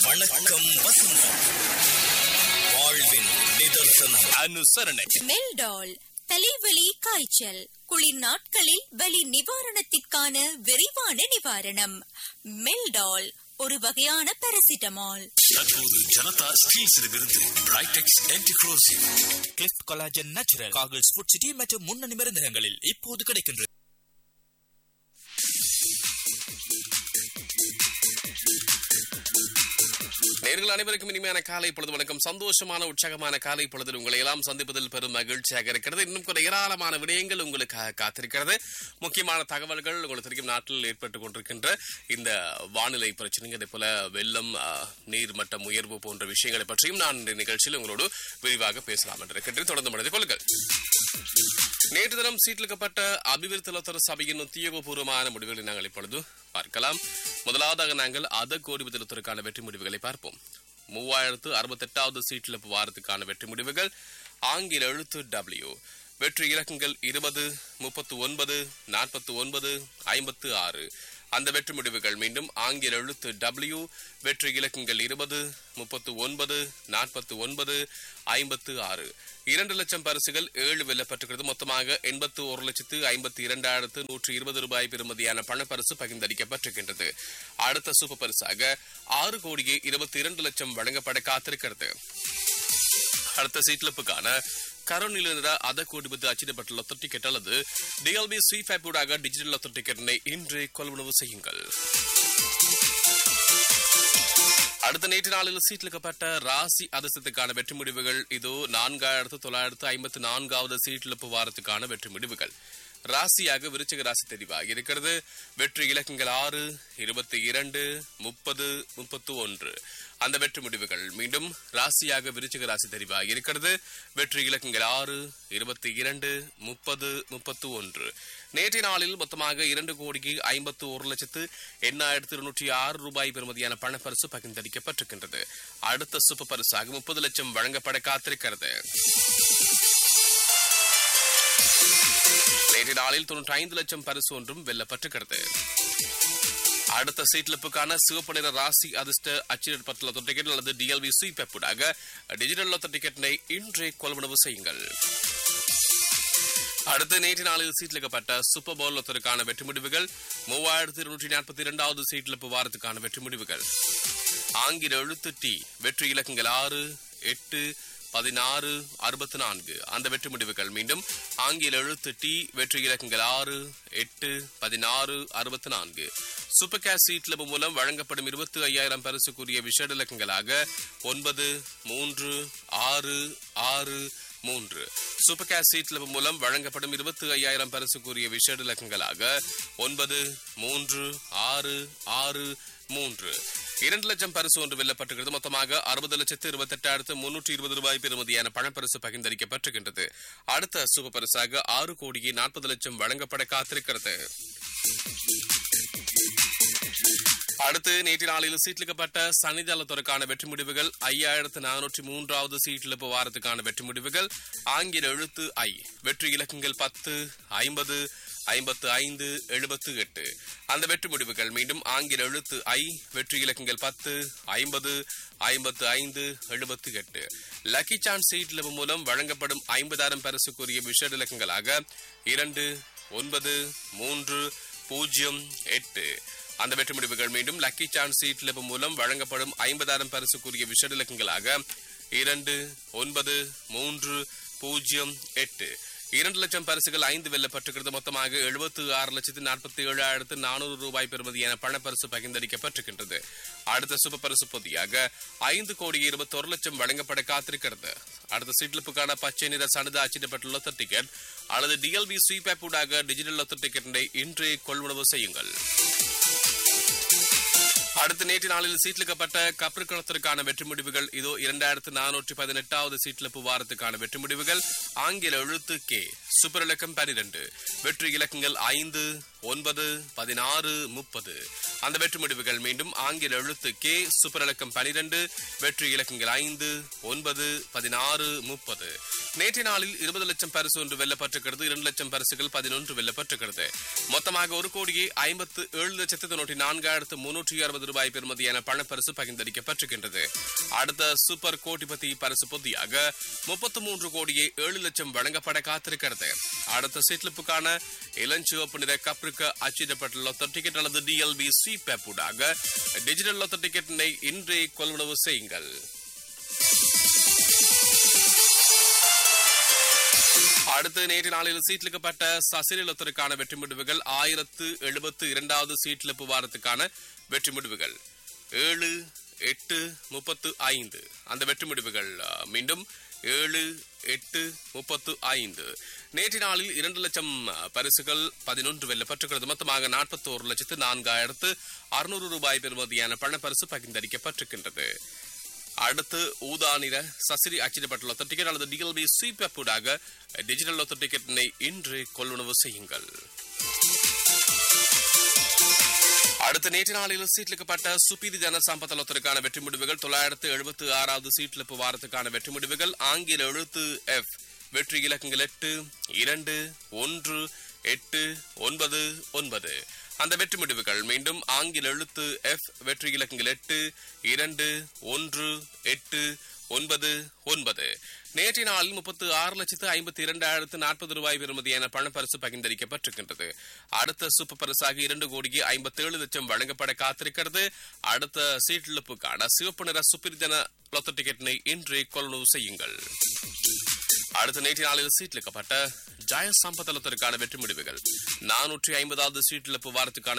வணக்கம் வசந்தம் வாழ்வின் நிதர்சனம் அனுசரணை மெல்டால் தலைவலி காய்ச்சல் குளிர் நாட்களில் வலி நிவாரணத்திற்கான விரைவான நிவாரணம் மெல்டால் ஒரு வகையான பாராசிட்டமால் தற்போது ஜனதா ஸ்டீல்ஸிடமிருந்து பிரைடெக்ஸ் ஆன்டிக்ரோசிவ் கிளிஃப்ட் கொலாஜன் நேச்சுரல் காகிள்ஸ் ஃபுட் சிட்டி மற்றும் முன்னணி மருந்தகங்களில் இப்போது கிடைக்கின்றது நேர்கள் அனைவருக்கும் இனிமையான காலை பொழுது வணக்கம் சந்தோஷமான உற்சாகமான காலை பொழுதில் உங்களை எல்லாம் சந்திப்பதில் பெரும் மகிழ்ச்சியாக இருக்கிறது இன்னும் கூட ஏராளமான விடயங்கள் உங்களுக்காக காத்திருக்கிறது முக்கியமான தகவல்கள் உங்களுக்கு தெரியும் நாட்டில் ஏற்பட்டுக் கொண்டிருக்கின்ற இந்த வானிலை பிரச்சனைகள் இதே போல வெள்ளம் ஆ, நீர்மட்டம் உயர்வு போன்ற விஷயங்களை பற்றியும் நான் இந்த நிகழ்ச்சியில் உங்களோடு விரிவாக பேசலாம் என்று இருக்கின்றேன் தொடர்ந்து மனதில் கொள்ளுங்கள் நேற்று தினம் சீட்டிலிக்கப்பட்ட அபிவிருத்தலத்தர சபையின் உத்தியோகபூர்வமான முடிவுகளை நாங்கள் இப்பொழுது பார்க்கலாம் முதலாவதாக நாங்கள் அத கோடி விதத்திற்கான வெற்றி முடிவுகளை பார்ப்போம் மூவாயிரத்து அறுபத்தெட்டாவது சீட்டில் வாரத்துக்கான வெற்றி முடிவுகள் ஆங்கில எழுத்து டபிள்யூ வெற்றி இலக்கங்கள் இருபது முப்பத்து ஒன்பது நாற்பத்து ஒன்பது ஐம்பத்து ஆறு அந்த வெற்றி முடிவுகள் மீண்டும் ஆங்கில எழுத்து டபிள்யூ வெற்றி இலக்கங்கள் இருபது முப்பத்து ஒன்பது நாற்பத்து ஒன்பது ஐம்பத்து ஆறு இரண்டு லட்சம் பரிசுகள் ஏழு வெல்லப்பட்டிருக்கிறது மொத்தமாக எண்பத்து ஒரு லட்சத்து ஐம்பத்தி இரண்டாயிரத்து நூற்றி இருபது ரூபாய் பெறுமதியான பணப்பரிசு பகிர்ந்தளிக்கப்பட்டிருக்கின்றது அடுத்த சூப்பர் பரிசாக ஆறு கோடியே இருபத்தி இரண்டு லட்சம் வழங்கப்பட காத்திருக்கிறது அடுத்த சீட்லப்புக்கான கரோனில் இருந்த அத கோடிபத்து அச்சிடப்பட்ட லொத்த டிக்கெட் அல்லது டிஎல்பி சி ஃபேப்பூடாக டிஜிட்டல் லொத்த டிக்கெட்டினை இன்று கொள்வனவு செய்யுங்கள் அடுத்த நேற்று நாளில் சீட்டிலிக்கப்பட்ட ராசி அதிர்ஷ்டத்துக்கான வெற்றி முடிவுகள் இதோ நான்காயிரத்து தொள்ளாயிரத்து ஐம்பத்தி நான்காவது சீட்டிழப்பு வாரத்துக்கான வெற்றி முடிவுகள் ராசியாக விருச்சிக ராசி தெரிவாகி இருக்கிறது வெற்றி இலக்கங்கள் ஆறு இருபத்தி இரண்டு முப்பது முப்பத்து ஒன்று அந்த வெற்றி முடிவுகள் மீண்டும் ராசியாக விருச்சிக ராசி தெரிவாகி இருக்கிறது வெற்றி இலக்கங்கள் ஆறு இருபத்தி இரண்டு முப்பது முப்பத்து ஒன்று நேற்றைய நாளில் மொத்தமாக இரண்டு கோடிக்கு ஐம்பத்து ஒரு லட்சத்து எண்ணாயிரத்து இருநூற்றி ஆறு ரூபாய் பெறுமதியான பணப்பரிசு பகிர்ந்தளிக்கப்பட்டிருக்கின்றது அடுத்த சூப்பர் பரிசாக முப்பது லட்சம் வழங்கப்பட காத்திருக்கிறது நேற்றைய நாளில் தொன்னூற்றி ஐந்து லட்சம் பரிசு ஒன்றும் வெல்லப்பட்டிருக்கிறது அடுத்த சீட்லிப்புக்கான சிவப்பு நிற ராசி அதிர்ஷ்ட அச்சிடப்பட்டுள்ள லொத்த டிக்கெட் அல்லது டிஎல்வி சி பெப்புடாக டிஜிட்டல் லொத்த டிக்கெட்டினை இன்றே கொள்வனவு செய்யுங்கள் அடுத்த நேற்று நாளில் சீட்லிக்கப்பட்ட சூப்பர் பவுல் லொத்தருக்கான வெற்றி முடிவுகள் மூவாயிரத்தி இருநூற்றி நாற்பத்தி இரண்டாவது சீட்லிப்பு வாரத்துக்கான வெற்றி முடிவுகள் ஆங்கில எழுத்து டி வெற்றி இலக்கங்கள் ஆறு எட்டு பதினாறு அறுபத்தி நான்கு அந்த வெற்றி முடிவுகள் மீண்டும் ஆங்கில எழுத்து டி வெற்றி இலக்கங்கள் ஆறு எட்டு பதினாறு அறுபத்தி நான்கு சூப்பர் கேஷ் சீட்ல மூலம் வழங்கப்படும் இருபத்தி ஐயாயிரம் பரிசுக்குரிய விஷேட இலக்கங்களாக ஒன்பது மூன்று ஆறு ஆறு மூன்று சூப்பர் கேஷ் சீட்ல மூலம் வழங்கப்படும் இருபத்தி ஐயாயிரம் பரிசுக்குரிய விஷேட இலக்கங்களாக ஒன்பது மூன்று ஆறு ஆறு மூன்று இரண்டு லட்சம் பரிசு ஒன்று வெல்லப்பட்டிருக்கிறது மொத்தமாக அறுபது லட்சத்து இருபத்தெட்டாயிரத்து முன்னூற்றி இருபது ரூபாய் பெறுமதியான பணப்பரிசு பகிர்ந்தளிக்கப்பட்டிருக்கின்றது அடுத்த சூப்பர் பரிசாக ஆறு கோடியே நாற்பது லட்சம் வழங்கப்பட காத்திருக்கிறது அடுத்து நேற்று நாளில் சீட்லிக்கப்பட்ட சனிதளத்துறைக்கான வெற்றி முடிவுகள் ஐயாயிரத்து நானூற்றி மூன்றாவது சீட்டிழப்பு வாரத்துக்கான வெற்றி முடிவுகள் ஆங்கில எழுத்து ஐ வெற்றி இலக்கங்கள் பத்து ஐம்பது ஐம்பத்து ஐந்து எழுபத்து எட்டு அந்த வெற்றி முடிவுகள் மீண்டும் ஆங்கில எழுத்து ஐ வெற்றி இலக்கங்கள் பத்து ஐம்பது ஐம்பத்து ஐந்து எழுபத்து எட்டு லக்கி சான்ஸ் சீட் மூலம் வழங்கப்படும் ஐம்பதாயிரம் பரிசுக்குரிய விஷேட இலக்கங்களாக இரண்டு ஒன்பது மூன்று பூஜ்ஜியம் எட்டு அந்த வெற்றி முடிவுகள் மீண்டும் லக்கி சான்ஸ் சீட் மூலம் வழங்கப்படும் ஐம்பதாயிரம் பரிசுக்குரிய விஷேட இலக்கங்களாக இரண்டு ஒன்பது மூன்று பூஜ்ஜியம் எட்டு இரண்டு லட்சம் பரிசுகள் ஐந்து வெல்லப்பட்டிருக்கிறது மொத்தமாக எழுபத்து ஆறு லட்சத்து நாற்பத்தி ஏழாயிரத்து நானூறு ரூபாய் பெறுமதியான பணப்பரிசு பகிர்ந்தளிக்கப்பட்டிருக்கின்றது அடுத்த சூப்பர் பரிசு பொதியாக ஐந்து கோடி இருபத்தொரு லட்சம் வழங்கப்பட காத்திருக்கிறது அடுத்த சீட்லிப்புக்கான பச்சை நிற சனுத அச்சிடப்பட்ட லொத்த டிக்கெட் அல்லது டிஎல்பி ஸ்வீபேப் ஊடாக டிஜிட்டல் லொத்த டிக்கெட்டினை இன்றே கொள்வனவு செய்யுங்கள் அடுத்த நேற்று நாளில் சீட்லிக்கப்பட்ட கப்பற்களத்திற்கான வெற்றி முடிவுகள் இதோ இரண்டாயிரத்து நானூற்றி பதினெட்டாவது சீட்லிப்பு வாரத்துக்கான வெற்றி முடிவுகள் ஆங்கில எழுத்து கே சூப்பர் இலக்கம் பனிரெண்டு வெற்றி இலக்கங்கள் ஐந்து ஒன்பது பதினாறு முப்பது அந்த வெற்றி முடிவுகள் மீண்டும் ஆங்கில எழுத்து கே சூப்பர் இலக்கம் பனிரெண்டு வெற்றி இலக்கங்கள் ஐந்து ஒன்பது பதினாறு முப்பது நேற்றைய நாளில் இருபது லட்சம் பரிசு ஒன்று வெல்லப்பட்டிருக்கிறது இரண்டு லட்சம் பரிசுகள் பதினொன்று வெல்லப்பட்டிருக்கிறது மொத்தமாக ஒரு கோடியே ஐம்பத்து ஏழு லட்சத்து தொண்ணூற்றி நான்காயிரத்து முன்னூற்றி அறுபது ரூபாய் பெறுமதியான பணப்பரிசு பகிர்ந்தளிக்கப்பட்டிருக்கின்றது அடுத்த சூப்பர் கோடிபதி பரிசு பொதியாக முப்பத்து மூன்று கோடியே ஏழு லட்சம் வழங்கப்பட காத்திருக்கிறது அடுத்த சீட்லிப்புக்கான இளஞ்சிவப்பு நிற கப்ரிக்க அச்சிடப்பட்ட லொத்த டிக்கெட் அல்லது டிஎல்பி ஸ்வீப் ஊடாக டிஜிட்டல் லொத்த டிக்கெட்டினை இன்றே கொள்வனவு செய்யுங்கள் அடுத்து நேற்று நாளில் சீட்லிக்கப்பட்ட சசிரலத்திற்கான வெற்றி முடிவுகள் ஆயிரத்து எழுபத்து இரண்டாவது சீட்லிப்பு வாரத்துக்கான வெற்றி முடிவுகள் ஏழு எட்டு முப்பத்து ஐந்து அந்த வெற்றி முடிவுகள் அஹ், மீண்டும் ஏழு எட்டு முப்பத்து ஐந்து நேற்று நாளில் இரண்டு லட்சம் அஹ், பரிசுகள் பதினொன்று வெல்லப்பட்டிருக்கிறது மொத்தமாக நாற்பத்தோரு லட்சத்து நான்காயிரத்து அறுநூறு ரூபாய் பெறுமதியான பணப்பரிசு பகிர்ந்தளிக்கப்பட்டிருக்கின்றது அடுத்து ஊதா நிற சசிரி அச்சிடப்பட்ட லொத்த டிக்கெட் அல்லது டிஎல்பி ஸ்வீப் ஊடாக டிஜிட்டல் லொத்த டிக்கெட்டினை இன்று கொள்வனவு செய்யுங்கள் அடுத்த நேற்று நாளில் சீட்லிக்கப்பட்ட சுப்பீதி ஜன சம்பத்த லொத்தருக்கான வெற்றி முடிவுகள் தொள்ளாயிரத்து எழுபத்து ஆறாவது சீட்லிப்பு வாரத்துக்கான வெற்றி முடிவுகள் ஆங்கில எழுத்து எஃப் வெற்றி இலக்கங்கள் எட்டு இரண்டு ஒன்று எட்டு ஒன்பது ஒன்பது அந்த வெற்றி முடிவுகள் மீண்டும் ஆங்கில எழுத்து எஃப் வெற்றி இலக்கங்கள் எட்டு இரண்டு ஒன்று எட்டு ஒன்பது ஒன்பது நேற்றைய நாளில் முப்பத்து ஆறு லட்சத்து ஐம்பத்தி இரண்டாயிரத்து நாற்பது ரூபாய் பெறுமதியான பணப்பரிசு பகிர்ந்தளிக்கப்பட்டிருக்கின்றது அடுத்த சூப்பர் பரிசாக இரண்டு கோடியே ஐம்பத்தேழு லட்சம் வழங்கப்பட காத்திருக்கிறது அடுத்த சீட்டிழப்புக்கான சிவப்பு நிற சுப்பிரிதன லொத்த டிக்கெட்டினை இன்றே கொள்ளுணவு செய்யுங்கள் அடுத்த நேற்று நாளில் சீட்டிலிக்கப்பட்ட ஜாய சம்பத்தலத்திற்கான வெற்றி முடிவுகள் நானூற்றி ஐம்பதாவது சீட்டிழப்பு வாரத்துக்கான